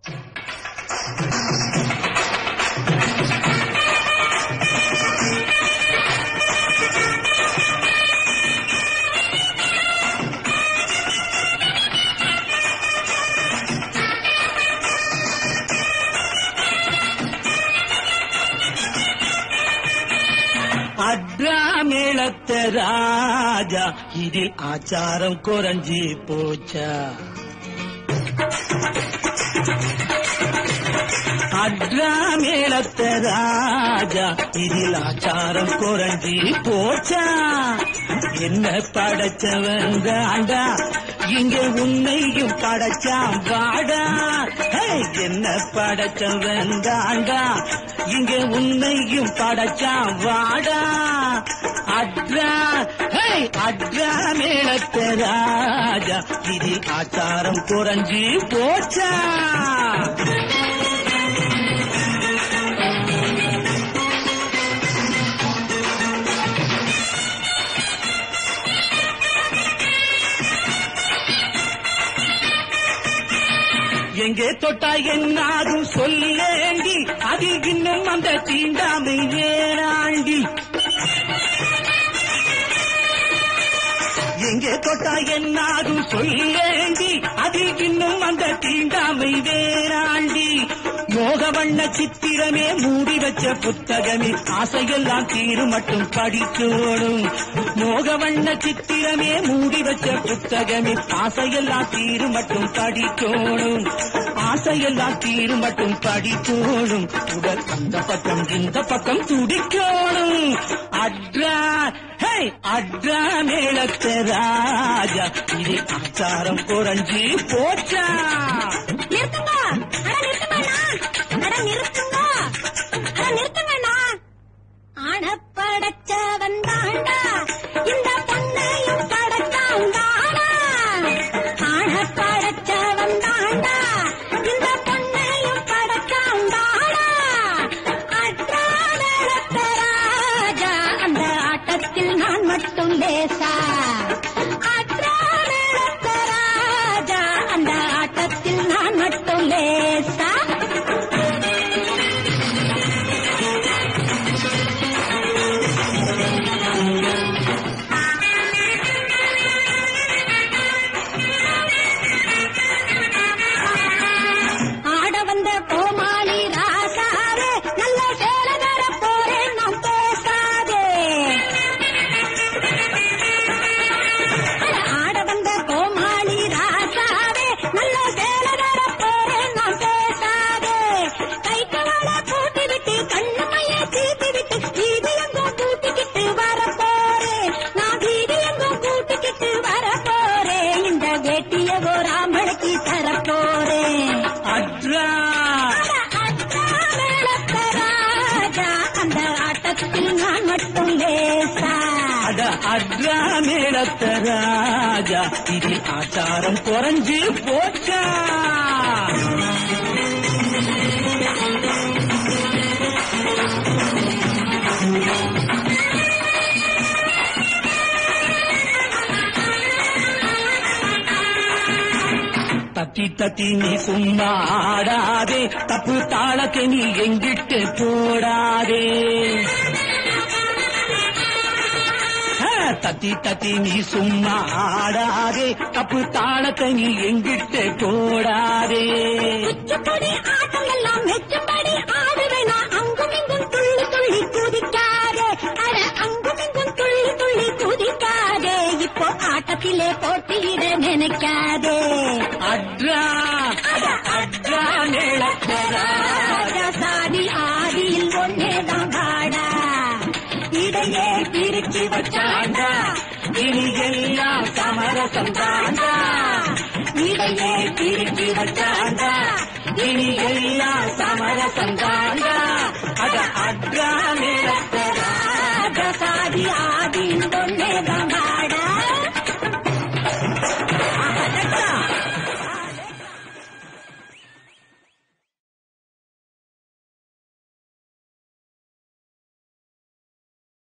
அட்ரா மேளத்த ராஜா இதில் ஆச்சாரம் குறைஞ்சி போச்சா அட்ரா மேளத்த ராஜா இதில் ஆச்சாரம் குறைஞ்சி போச்சா என்ன படைச்சவன் தாண்டா இங்க உன்னையும் படைச்சான் வாடா ஹே, என்ன படைச்சவன் தாண்டா இங்க உன்னையும் படைச்சான் வாடா அட்ரா ஹே, அட்ரா மேளத்த ராஜா இதில் ஆச்சாரம் குறைஞ்சி போச்சா எங்கே தொட்டா என்னாகும் சொல்லேண்டி அதில் இன்னும் அந்த தீண்டாமை வேணாண்டி எங்கே தொட்டா என்னாகும் சொல்லேண்டி அதில் இன்னும் அந்த தீண்டாமை வேணாண்டி மோகவண்ண சித்திரமே மூடி வச்ச புத்தகமே ஆசையெல்லாம் தீரு மட்டும் படிக்கணும் மோகவண்ண சித்திரமே மூடி வச்ச புத்தகமே ஆசையெல்லாம் தீரு மட்டும் படிக்கணும் ஆசையெல்லாம் தீரு மட்டும் படிக்கணும் உடல் அந்த பக்கம் இந்த பக்கம் துடிக்கணும் அட்ரா ஹே அட்ரா மேளத்த ராஜா இது ஆச்சாரம் குறைஞ்சி போச்சா நிறுத்துங்க அட நிறுத்துங்கண்ணா அட நிறுத்துங்க அட நிறுத்துங்கண்ணா ஆன படைச்சவன் தாண்டா இந்த பொண்ணையும் படைச்சான் தானா ஆன படைச்சவன் தாண்டா இந்த பொண்ணையும் படைச்சான் தானா அற்றா நடத்த ராஜா அந்த ஆட்டத்தில் நான் மட்டும் லேசா அற்றா நடத்த ராஜா அந்த ஆட்டத்தில் நான் மட்டும் லேசா ஆட வந்த கோமாளி ராசாவே நல்ல சேல தர போறேன் நாம் பேசாதே அட ஆட வந்த கோமாளி ராசாவே நல்ல சேல தர போறேன் நாம் பேசாதே கை கவல கூட்டி விட்டு கண்ணுமைய சீட்டி விட்டு வீதி எங்கும் கூட்டிக்கிட்டு வர போறேன் நான் வீதி எங்கும் கூட்டிக்கிட்டு வர போறேன் இந்த வேட்டிய ஒரு ஆம்பளைக்கு தர போறேன் அட்ரா ராஜா அந்த ஆட்டத்தில் நான் மட்டும் லேசா அட அட்ரா மேளத்த ராஜா இது ஆச்சாரம் குறைஞ்சு போச்சா தத்தி தத்தி நீ சும்மா ஆடாதே தப்பு தாளக்கு நீ எங்கிட்டு போடாதே ஆ, தத்தி தத்தி நீ சும்மா ஆடாதே தப்பு தாளத்தை நீ எங்கிட்டு போடாதே குச்சிப்படி ஆட்டம் எல்லாம் மெச்சும்படி ஆடுவேனா அங்கும் இங்கும் துள்ளி துள்ளி குதிக்காதே அட அங்கும் இங்கும் துள்ளி துள்ளி குதிக்காதே இப்போ ஆட்டத்திலே போட்டியிட நினைக்காதே அட்ரா அட அட்ரா மேளத்தரா ராஜசாதி ஆதியில் ஒன்னேதான் வாடா இடையே பிரிச்சு வச்சாண்டா இனி எல்லாம் சமரசம்